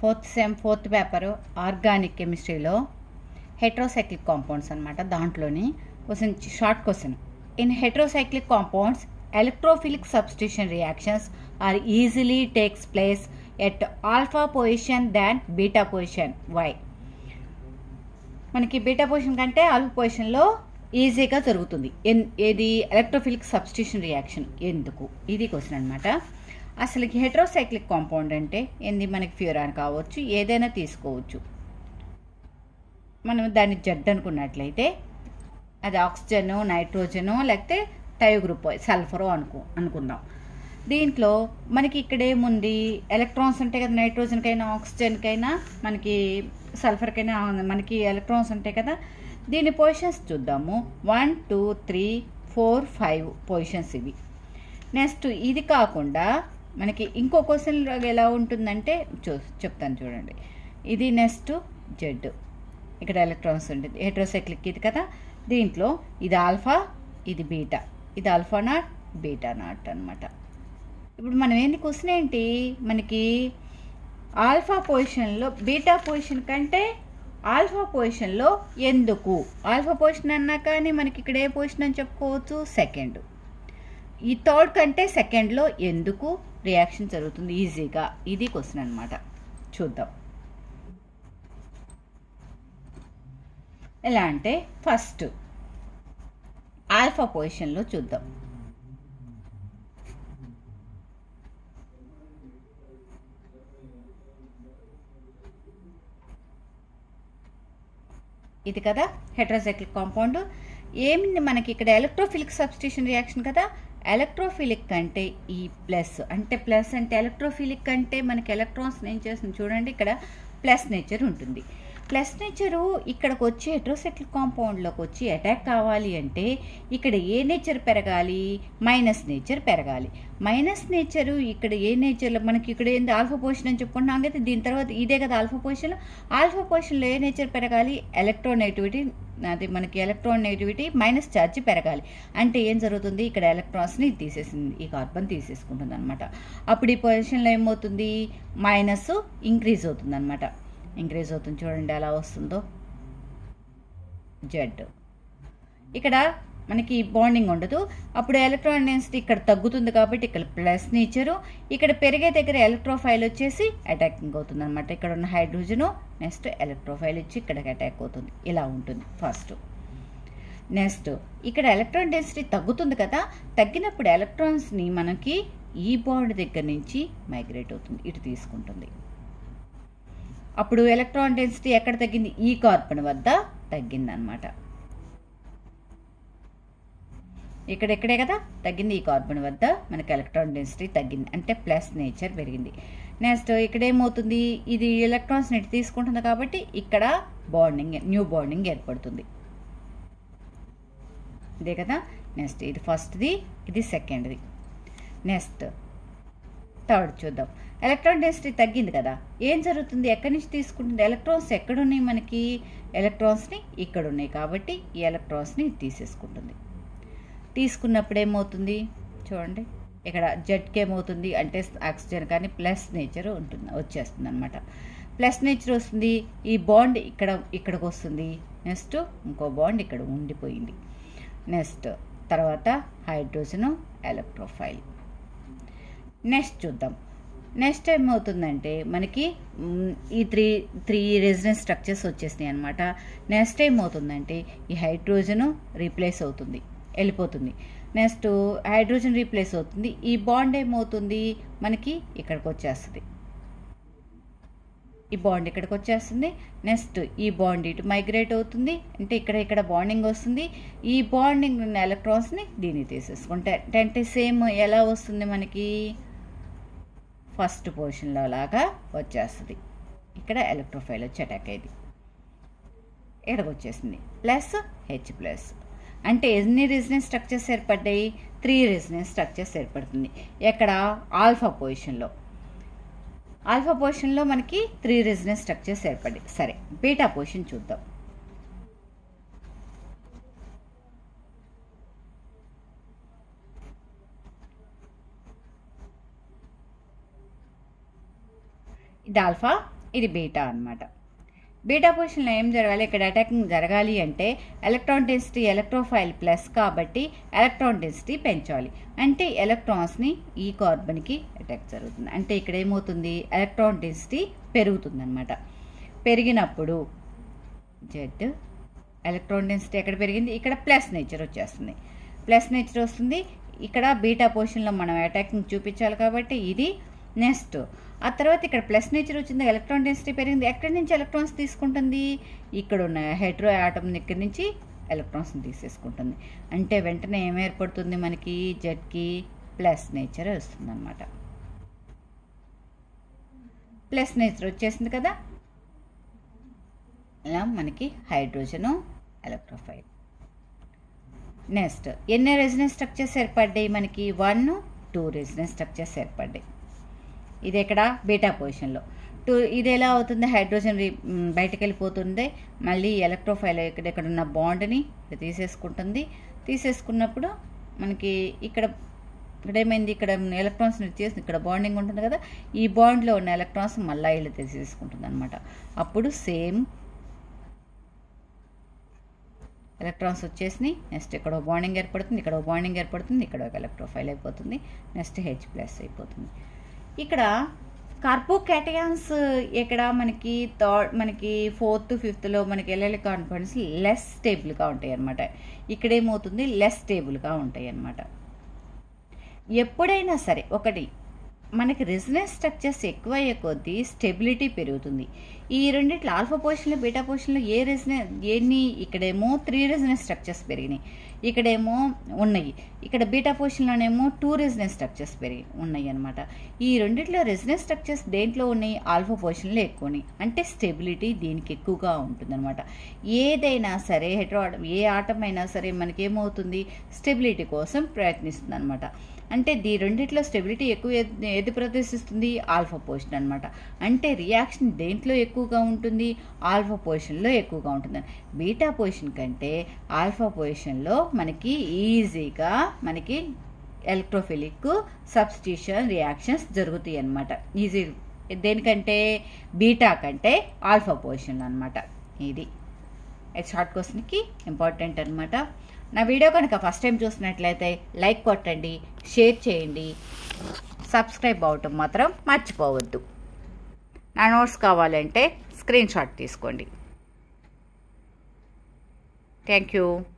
fourth sem fourth paper organic కెమిస్ట్రీలో heterocyclic compounds అనమాట దాంట్లోని question short question in heterocyclic compounds electrophilic substitution reactions are easily takes place at alpha position than beta position why మనకి beta position కంటే alpha పొజిషన్లో ఈజీగా జరుగుతుంది ఎన్ ఏది electrophilic substitution reaction ఎందుకు ఇది క్వశ్చన్ అనమాట అసలు హెట్రోసైక్లిక్ కాంపౌండ్ అంటే ఏంది మనకి ఫ్యూరాన్ కావచ్చు ఏదైనా తీసుకోవచ్చు మనం దాన్ని జడ్ అనుకున్నట్లయితే అది ఆక్సిజన్ నైట్రోజను లేకపోతే టైో గ్రూప్ సల్ఫరో అనుకో అనుకుందాం దీంట్లో మనకి ఇక్కడ ఏముంది ఎలక్ట్రాన్స్ ఉంటాయి కదా నైట్రోజన్కైనా ఆక్సిజన్కైనా మనకి సల్ఫర్కైనా మనకి ఎలక్ట్రాన్స్ ఉంటాయి కదా దీని పొజిషన్స్ చూద్దాము one two three four five positions ఇవి నెక్స్ట్ ఇది కాకుండా మనకి ఇంకో క్వశ్చన్ ఎలా ఉంటుందంటే చూ చెప్తాను చూడండి ఇది నెక్స్ట్ జెడ్ ఇక్కడ ఎలక్ట్రాన్స్ ఉంటుంది హెట్రోసైక్లిక్ ఇది కదా దీంట్లో ఇది ఆల్ఫా ఇది బీటా ఇది ఆల్ఫా నాట్ బీటా నాట్ అనమాట ఇప్పుడు మనం ఏంది క్వశ్చన్ ఏంటి మనకి ఆల్ఫా పొజిషన్లో బీటా పొజిషన్ కంటే ఆల్ఫా పొజిషన్లో ఎందుకు ఆల్ఫా పొజిషన్ అన్నా కానీ మనకి ఇక్కడ ఏ పొజిషన్ అని చెప్పుకోవచ్చు సెకండ్ ఈ థర్డ్ కంటే సెకండ్లో ఎందుకు రియాక్షన్ జరుగుతుంది ఈజీగా ఇది క్వశ్చన్ అనమాట చూద్దాం ఎలా అంటే ఫస్ట్ ఆల్ఫా పొజిషన్లో చూద్దాం ఇది కదా హెట్రోసైక్లిక్ కాంపౌండ్ ఏమింది మనకి ఇక్కడ ఎలక్ట్రోఫిలిక్ సబ్స్టిట్యూషన్ రియాక్షన్ కదా ఎలక్ట్రోఫిలిక్ అంటే ఈ ప్లస్ అంటే ప్లస్ అంటే ఎలక్ట్రోఫిలిక్ అంటే మనకి ఎలక్ట్రాన్స్ ఏం చేస్తుంది చూడండి ఇక్కడ ప్లస్ నేచర్ ఉంటుంది ప్లస్ నేచరు ఇక్కడికి వచ్చి హెట్రోసెక్లిక్ కాంపౌండ్లోకి వచ్చి అటాక్ కావాలి అంటే ఇక్కడ ఏ నేచర్ పెరగాలి మైనస్ నేచర్ పెరగాలి మైనస్ నేచరు ఇక్కడ ఏ నేచర్లో మనకి ఇక్కడ ఏంది ఆల్ఫా పొజిషన్ అని చెప్పుకుంటున్నాం కదా దీని తర్వాత ఇదే కదా ఆల్ఫా పొజిషన్ ఆల్ఫా పొజిషన్లో ఏ నేచర్ పెరగాలి ఎలక్ట్రోనెగిటివిటీ అది మనకి ఎలక్ట్రోనెగిటివిటీ మైనస్ ఛార్జ్ పెరగాలి అంటే ఏం జరుగుతుంది ఇక్కడ ఎలక్ట్రాన్స్ని తీసేసింది ఈ కార్బన్ తీసేసుకుంటుంది అనమాట అప్పుడు ఈ పొజిషన్లో ఏమవుతుంది మైనస్ ఇంక్రీజ్ అవుతుంది అనమాట ఇంక్రీజ్ అవుతుంది చూడండి ఎలా వస్తుందో జెడ్ ఇక్కడ మనకి బాండింగ్ ఉండదు అప్పుడు ఎలక్ట్రాన్ డెన్సిటీ ఇక్కడ తగ్గుతుంది కాబట్టి ఇక్కడ ప్లస్ నేచరు ఇక్కడ పెరిగే దగ్గర ఎలక్ట్రోఫైల్ వచ్చేసి అటాకింగ్ అవుతుంది అనమాట ఇక్కడ ఉన్న హైడ్రోజను నెక్స్ట్ ఎలక్ట్రోఫైల్ వచ్చి ఇక్కడికి అటాక్ అవుతుంది ఇలా ఉంటుంది ఫస్ట్ నెక్స్ట్ ఇక్కడ ఎలక్ట్రాన్ డెన్సిటీ తగ్గుతుంది కదా తగ్గినప్పుడు ఎలక్ట్రాన్స్ని మనకి ఈ బాండ్ దగ్గర నుంచి మైగ్రేట్ అవుతుంది ఇటు తీసుకుంటుంది అప్పుడు ఎలక్ట్రాన్ డెన్సిటీ ఎక్కడ తగ్గింది ఈ కార్బన్ వద్ద తగ్గిందనమాట ఇక్కడ ఇక్కడే కదా తగ్గింది ఈ కార్బన్ వద్ద మనకి ఎలక్ట్రాన్ డెన్సిటీ తగ్గింది అంటే ప్లస్ నేచర్ పెరిగింది నెక్స్ట్ ఇక్కడ ఏమవుతుంది ఇది ఎలక్ట్రాన్స్ నెట్ తీసుకుంటుంది కాబట్టి ఇక్కడ బాండింగ్ న్యూ బాండింగ్ ఏర్పడుతుంది ఇదే కదా నెక్స్ట్ ఇది ఫస్ట్ది ఇది సెకండ్ది నెక్స్ట్ థర్డ్ చూద్దాం ఎలక్ట్రాన్ డెన్సిటీ తగ్గింది కదా ఏం జరుగుతుంది ఎక్కడి నుంచి తీసుకుంటుంది ఎలక్ట్రాన్స్ ఎక్కడున్నాయి మనకి ఎలక్ట్రాన్స్ని ఇక్కడ ఉన్నాయి కాబట్టి ఈ ఎలక్ట్రాన్స్ని తీసేసుకుంటుంది తీసుకున్నప్పుడు ఏమవుతుంది చూడండి ఇక్కడ జెడ్కి ఏమవుతుంది అంటే ఆక్సిజన్ కానీ ప్లస్ నేచర్ ఉంటుంది వచ్చేస్తుంది అనమాట ప్లస్ నేచర్ వస్తుంది ఈ బాండ్ ఇక్కడ ఇక్కడికి వస్తుంది నెక్స్ట్ ఇంకో బాండ్ ఇక్కడ ఉండిపోయింది నెక్స్ట్ తర్వాత హైడ్రోజను ఎలక్ట్రోఫైల్ నెక్స్ట్ చూద్దాం నెక్స్ట్ ఏమవుతుందంటే మనకి ఈ త్రీ త్రీ రెసిడెన్స్ స్ట్రక్చర్స్ వచ్చేసినాయి అనమాట నెక్స్ట్ ఏమవుతుందంటే ఈ హైడ్రోజను రీప్లేస్ అవుతుంది వెళ్ళిపోతుంది నెక్స్ట్ హైడ్రోజన్ రీప్లేస్ అవుతుంది ఈ బాండ్ ఏమవుతుంది మనకి ఇక్కడికి వచ్చేస్తుంది ఈ బాండ్ ఇక్కడికి వచ్చేస్తుంది నెక్స్ట్ ఈ బాండ్ ఇటు మైగ్రేట్ అవుతుంది అంటే ఇక్కడ ఇక్కడ బాండింగ్ వస్తుంది ఈ బాండింగ్ ఉన్న ఎలక్ట్రాన్స్ని దీన్ని తీసేసుకుంటే అంటే సేమ్ ఎలా వస్తుంది మనకి ఫస్ట్ పొజిషన్లో లాగా వచ్చేస్తుంది ఇక్కడ ఎలక్ట్రోఫైల్ వచ్చి అటాక్ అయ్యింది ఇక్కడికి వచ్చేసింది ప్లస్ హెచ్ ప్లస్ అంటే ఎన్ని రెసిడెన్స్ స్ట్రక్చర్స్ ఏర్పడ్డాయి త్రీ రెసిడెన్స్ స్ట్రక్చర్స్ ఏర్పడుతుంది ఎక్కడ ఆల్ఫా పొజిషన్లో ఆల్ఫా పొజిషన్లో మనకి త్రీ రెసిడెన్స్ స్ట్రక్చర్స్ ఏర్పడ్డాయి సరే బీటా పొజిషన్ చూద్దాం ఇది ఆల్ఫా ఇది బీటా అన్నమాట బీటా పొజిషన్లో ఏం జరగాలి ఇక్కడ అటాకింగ్ జరగాలి అంటే ఎలక్ట్రాన్ డెన్సిటీ ఎలక్ట్రోఫైల్ ప్లస్ కాబట్టి ఎలక్ట్రాన్ డెన్సిటీ పెంచాలి అంటే ఎలక్ట్రాన్స్ని ఈ కార్బన్కి అటాక్ జరుగుతుంది అంటే ఇక్కడ ఏమవుతుంది ఎలక్ట్రాన్ డెన్సిటీ పెరుగుతుంది అనమాట పెరిగినప్పుడు జెడ్ ఎలక్ట్రాన్ డెన్సిటీ ఎక్కడ పెరిగింది ఇక్కడ ప్లస్ నేచర్ వచ్చేస్తుంది ప్లస్ నేచర్ వస్తుంది ఇక్కడ బీటా పొజిషన్లో మనం అటాకింగ్ చూపించాలి కాబట్టి ఇది నెక్స్ట్ ఆ తర్వాత ఇక్కడ ప్లస్ నేచర్ వచ్చింది ఎలక్ట్రాన్ డెన్సిటీ పెరిగింది ఎక్కడి నుంచి ఎలక్ట్రాన్స్ తీసుకుంటుంది ఇక్కడ ఉన్న హెడ్రో ఆటమ్ దగ్గర నుంచి ఎలక్ట్రాన్స్ని తీసేసుకుంటుంది అంటే వెంటనే ఏం ఏర్పడుతుంది మనకి జెడ్కి ప్లస్ నేచర్ వస్తుంది అనమాట ప్లస్ నేచర్ వచ్చేసింది కదా ఇలా మనకి హైడ్రోజను ఎలక్ట్రోఫైల్ నెక్స్ట్ ఎన్ని రెసిడెన్స్ స్ట్రక్చర్స్ ఏర్పడ్డాయి మనకి వన్ టూ రెసిడెన్స్ స్ట్రక్చర్స్ ఏర్పడ్డాయి ఇది ఎక్కడ బీటా పొజిషన్లో టూ ఇది ఎలా అవుతుంది హైడ్రోజన్ రి- మ్, బయటకు వెళ్ళిపోతుంది మళ్ళీ ఎలక్ట్రోఫైల్ ఇక్కడ ఇక్కడ ఉన్న బాండ్ని తీసేసుకుంటుంది తీసేసుకున్నప్పుడు మనకి ఇక్కడ ఇక్కడ ఏమైంది ఇక్కడ ఎలక్ట్రాన్స్ చేసి ఇక్కడ బాండింగ్ ఉంటుంది కదా ఈ బాండ్లో ఉన్న ఎలక్ట్రాన్స్ మళ్ళీ ఇలా తీసేసుకుంటుంది అనమాట అప్పుడు సేమ్ ఎలక్ట్రాన్స్ వచ్చేసి నెక్స్ట్ ఇక్కడ బాండింగ్ ఏర్పడుతుంది ఇక్కడ బాండింగ్ ఏర్పడుతుంది ఇక్కడ ఒక ఎలక్ట్రోఫైల్ అయిపోతుంది నెక్స్ట్ హెచ్ ప్లస్ అయిపోతుంది ఇక్కడ కార్బోకాటయాన్స్ ఇక్కడ మనకి థర్డ్ మనకి ఫోర్త్ ఫిఫ్త్లో మనకి ఎల్ఎల్ కాన్ఫిడెన్స్ లెస్ స్టేబుల్గా ఉంటాయి అన్నమాట ఇక్కడ ఏమవుతుంది లెస్ స్టేబుల్గా ఉంటాయి అన్నమాట ఎప్పుడైనా సరే ఒకటి మనకి రెసిడెన్స్ స్ట్రక్చర్స్ ఎక్కువ అయ్యే కొద్దీ స్టెబిలిటీ పెరుగుతుంది ఈ రెండిట్లో ఆల్ఫా పొజిషన్లో బీటా పొజిషన్లో ఏ రెసిడెన్ ఎన్ని ఇక్కడేమో త్రీ రెసిడెన్స్ స్ట్రక్చర్స్ పెరిగినాయి ఇక్కడేమో ఉన్నాయి ఇక్కడ బీటా పొజిషన్లోనేమో టూ రెసిడెన్స్ స్ట్రక్చర్స్ పెరిగి ఉన్నాయి అనమాట ఈ రెండిట్లో రెసిడెన్స్ స్ట్రక్చర్స్ దేంట్లో ఉన్నాయి ఆల్ఫా పొజిషన్లో ఎక్కువ ఉన్నాయి అంటే స్టెబిలిటీ దీనికి ఎక్కువగా ఉంటుందన్నమాట ఏదైనా సరే హెట్రో ఏ ఆటం అయినా సరే మనకి ఏమవుతుంది స్టెబిలిటీ కోసం ప్రయత్నిస్తుంది అనమాట అంటే దీ రెండిట్లో స్టెబిలిటీ ఎక్కువ ఏది- ఏది ప్రదర్శిస్తుంది ఆల్ఫా పొజిషన్ అనమాట అంటే రియాక్షన్ దేంట్లో ఎక్కువగా ఉంటుంది ఆల్ఫా పొజిషన్లో ఎక్కువగా ఉంటుంది బీటా పొజిషన్ కంటే ఆల్ఫా పొజిషన్లో మనకి ఈజీగా మనకి ఎలక్ట్రోఫిలిక్ సబ్స్టిట్యూషన్ రియాక్షన్స్ జరుగుతాయి అన్నమాట ఈజీ దేనికంటే బీటా కంటే ఆల్ఫా పొజిషన్లో అనమాట ఇది ఇది షార్ట్ క్వశ్చన్కి ఇంపార్టెంట్ అనమాట నా వీడియో కనుక ఫస్ట్ టైం చూసినట్లయితే లైక్ కొట్టండి షేర్ చేయండి సబ్స్క్రైబ్ అవటం మాత్రం మర్చిపోవద్దు నా నోట్స్ కావాలంటే స్క్రీన్ షాట్ తీసుకోండి థ్యాంక్ యూ